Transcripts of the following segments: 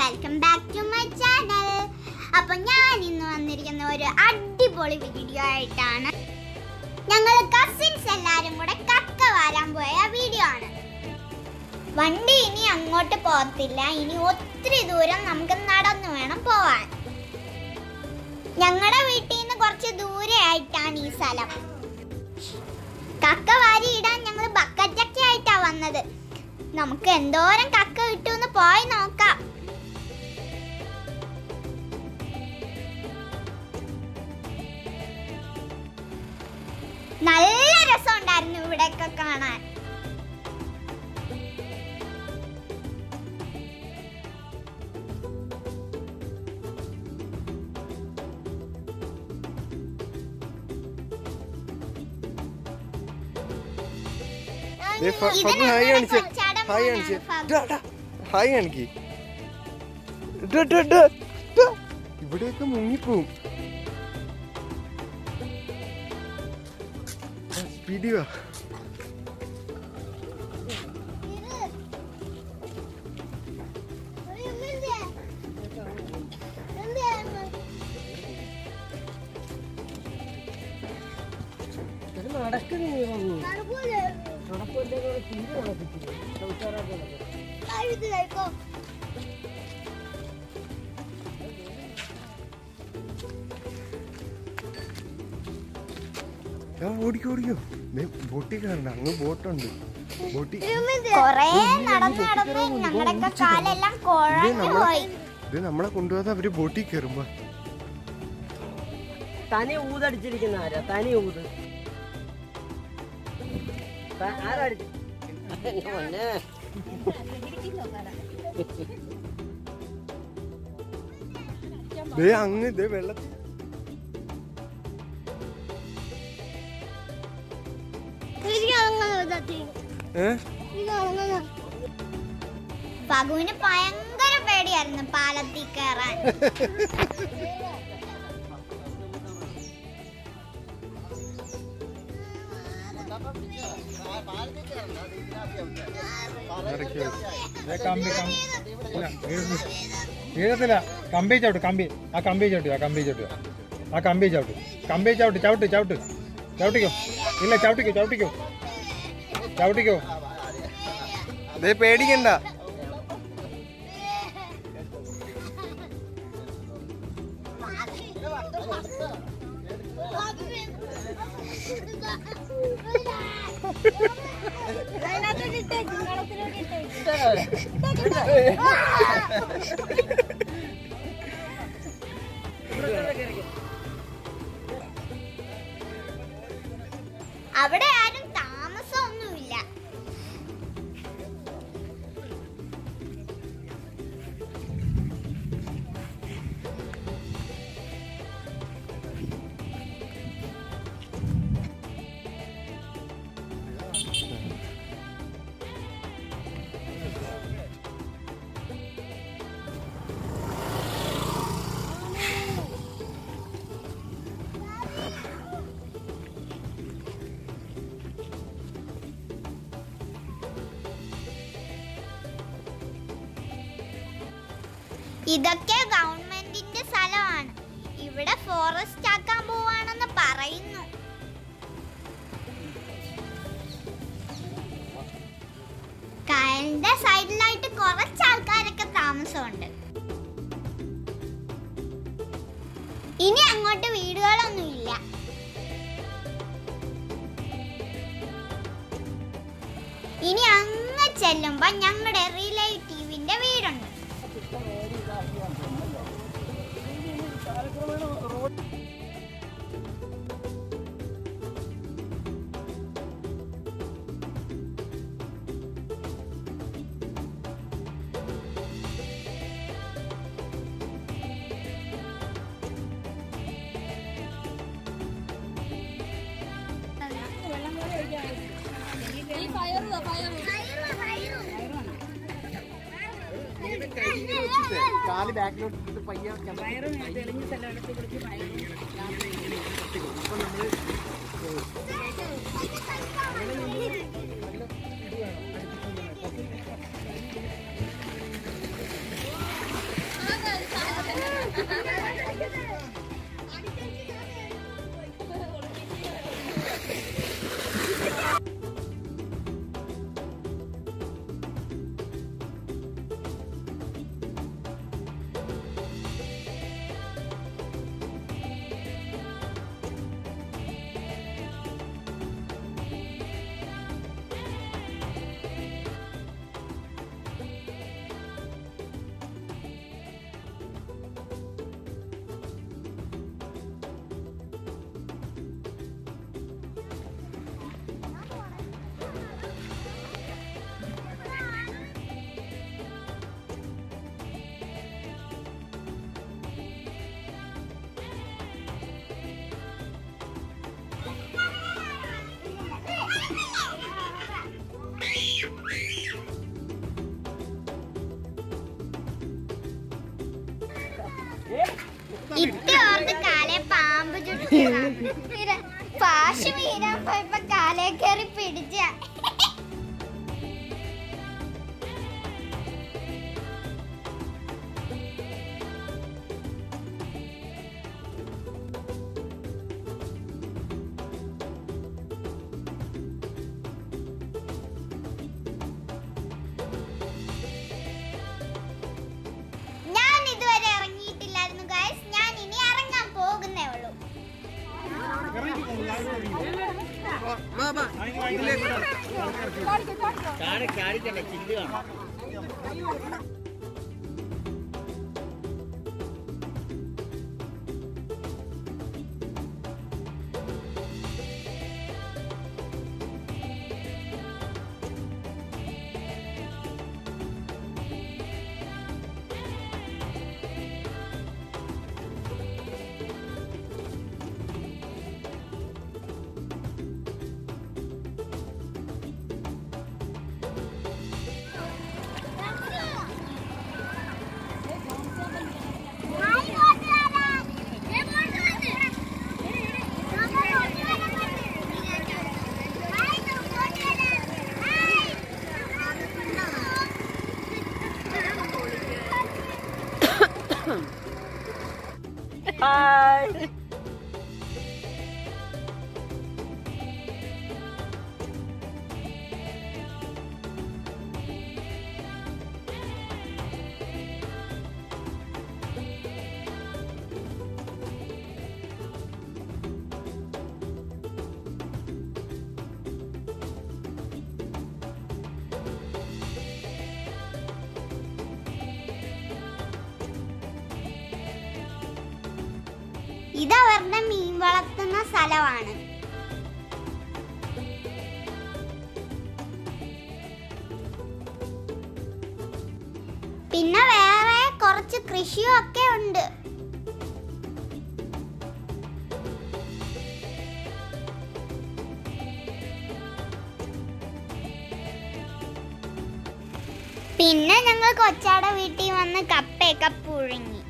Welcome back to my channel അപ്പൊ ഞാൻ ഇന്ന് വന്നിരിക്കുന്ന ഒരു അടിപൊളി വീഡിയോ ആയിട്ടാണ് ഞങ്ങൾ കസിൻസ് എല്ലാരും കൂടെ കക്ക വാരാൻ പോയ വീഡിയോ ആണ് വണ്ടി ഇനി അങ്ങോട്ട് പോകത്തില്ല ഇനി ഒത്തിരി ദൂരം നമുക്ക് നടന്നു വേണം പോവാൻ ഞങ്ങളുടെ വീട്ടിൽ നിന്ന് കുറച്ച് ദൂരെ ആയിട്ടാണ് ഈ സ്ഥലം കക്ക വാരി ഇടാൻ ഞങ്ങൾ ബക്കറ്റൊക്കെ ആയിട്ടാ വന്നത് നമുക്ക് എന്തോരം കക്ക കിട്ടുമെന്ന് പോയി നോക്കാം നല്ല രസമുണ്ടായിരുന്നു ഇവിടെയൊക്കെ കാണാൻ ദേ ഫ- ഇത് ഫഗു ഹായ് ഞങ്ങളുടെ കാണിച്ചേ കൊച്ചാടെ ഹായ് മോനാണ് കാണിച്ചേ ഫഗു. ഡാ, ഡാ. ഹായ് കാണിക്ക് ഡാ, ഡാ, ഡാ, ഡാ. ഇവിടെയൊക്കെ മുങ്ങിപ്പോവും സ്പീഡി വാ ഞാൻ ഓടിക്കോ ഓടിക്കോ ദേ, ബോട്ടിൽ കയറണ്ട അങ്ങ് ബോട്ടുണ്ട് ബോട്ടിൽ കൊറേ നടന്ന് നടന്ന് ഞങ്ങളുടെയൊക്കെ കാലെല്ലാം കുഴഞ്ഞു നമ്മളെ- പോയി ഇത് നമ്മളെ കൊണ്ടുപോകാതെ അവര് ബോട്ടിൽ കയറുമ്പോ തനി ഊതടിച്ചിരിക്കുന്ന ആരാ തനി ഊത് ത- ആരാ അടിച്ച എന്റെ പൊന്നേ. ദേ അങ്ങ് ദേ വെള്ളത്തിൽ ഏ പകുവിന് ഭയങ്കര പേടിയായിരുന്നു പാലത്തിൽ കയറാൻ ഇറക്കി വെച്ച്. ദേ കമ്പി കമ്പി ഇല്ല വീഴുന്നില്ല. വീഴത്തില്ല കമ്പി ചവിട്ട് കമ്പി ആ കമ്പി ചവിട്ടി ആ കമ്പി ചവിട്ടി ആ കമ്പി ചവിട്ട് കമ്പി ചവിട്ട് ചവിട്ട് ചവിട്ട് ചവിട്ടിക്കോ ഇല്ല ചവിട്ടിക്കോ ചവിട്ടിക്കോ ചവിട്ടിക്കോ ദേ പേടിക്കണ്ട അവിടെ ആരും താമസമൊന്നുമില്ല ഇതൊക്കെ ഗവൺമെന്റിന്റെ സ്ഥലമാണ് ഇവിടെ ഫോറസ്റ്റ് ആക്കാൻ പോവാണെന്ന് പറയുന്നു കായലിന്റെ സൈഡിലായിട്ട് കുറച്ച് ആൾക്കാരൊക്കെ താമസമുണ്ട് ഇനി അങ്ങോട്ട് വീടുകളൊന്നും ഇല്ല ഇനി അങ്ങ് ചെല്ലുമ്പോ ഞങ്ങളുടെ റിലേറ്റീവിന്റെ വീടുണ്ട് കാല് ബാക്കിലോട്ട് ഇട്ടിട്ട് പയ്യെ ആ ഇത്ത ഓർത്ത് കാലെ പാമ്പ് ചുറ്റിയതാണ്. വീര- പാശ് വീരാൻ പോയപ്പോ കാലേ കയറി പിടിച്ച ഞാൻ ഇതുവരെ ഇറങ്ങിയിട്ടില്ലായിരുന്നു ഗൈസ് ഞാൻ ഇനി ഇറങ്ങാൻ പോകുന്നേ ഉള്ളൂ ചാടി ചാടിക്കണ്ട ചില്ല് കാണാം ഹായ് ഇത് അവരുടെ മീൻ വളർത്തുന്ന സ്ഥലമാണ് പിന്നെ വേറെ കുറച്ച് കൃഷിയും ഒക്കെ ഉണ്ട് പിന്നെ ഞങ്ങൾ കൊച്ചാടെ വീട്ടിൽ വന്ന് കപ്പയൊക്കെ പുഴുങ്ങി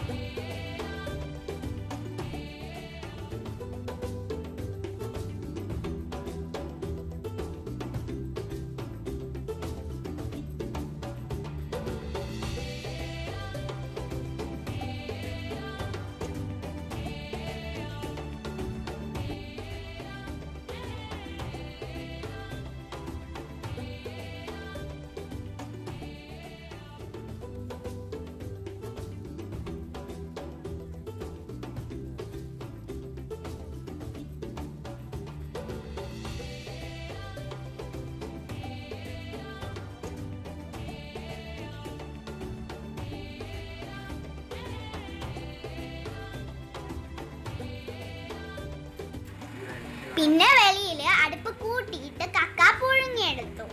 പിന്നെ വെളിയിൽ അടുപ്പ് കൂട്ടിയിട്ട് കക്ക പുഴുങ്ങിയെടുത്തു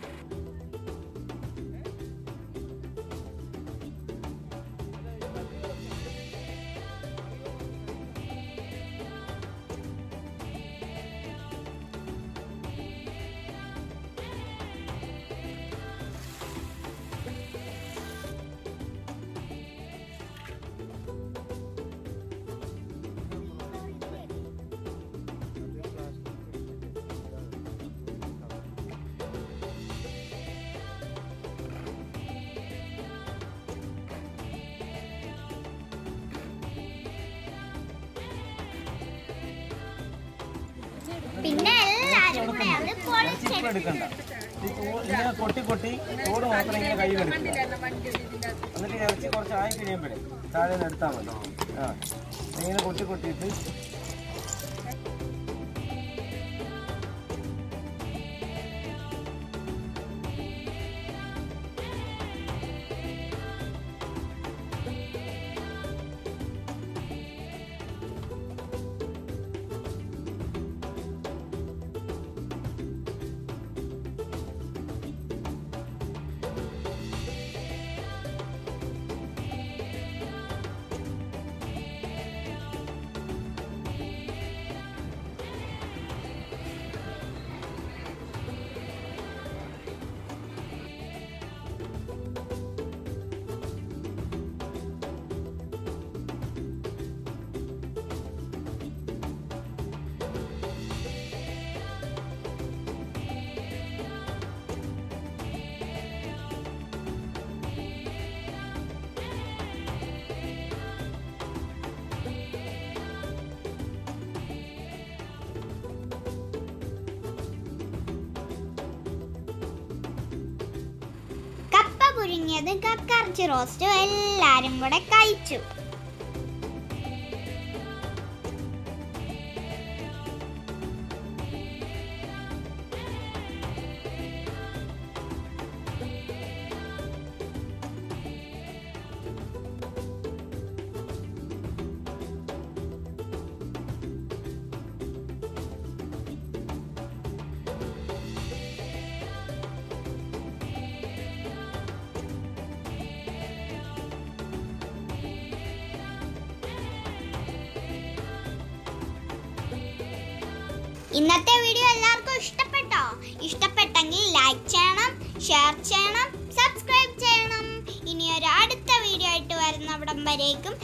പിന്നെ എല്ലാരും കൂടെ അത് പൊളിച്ചെടുത്തു എടുക്കണ്ട ഈ തോ- ഇങ്ങനെ കൊട്ടി കൊട്ടി തോട് മാത്രം ഇങ്ങനെ കൈ എടുക്കുക എന്നിട്ട് ഇറച്ചി കുറച്ച് ആയി കഴിയുമ്പോഴേ താഴെ നിന്ന് എടുത്താൽ മതി ആ ഇങ്ങനെ കൊട്ടി കൊട്ടിയിട്ട് പുഴുങ്ങിയതും കക്കറച്ചി റോസ്റ്റും എല്ലാരും കൂടെ കഴിച്ചു ഇന്നത്തെ വീഡിയോ എല്ലാവർക്കും ഇഷ്ടപ്പെട്ടോ ഇഷ്ടപ്പെട്ടെങ്കിൽ ലൈക്ക് ചെയ്യണം ഷെയർ ചെയ്യണം സബ്സ്ക്രൈബ് ചെയ്യണം ഇനി ഒരു അടുത്ത വീഡിയോ ആയിട്ട് വരുന്നവിടം വരേക്കും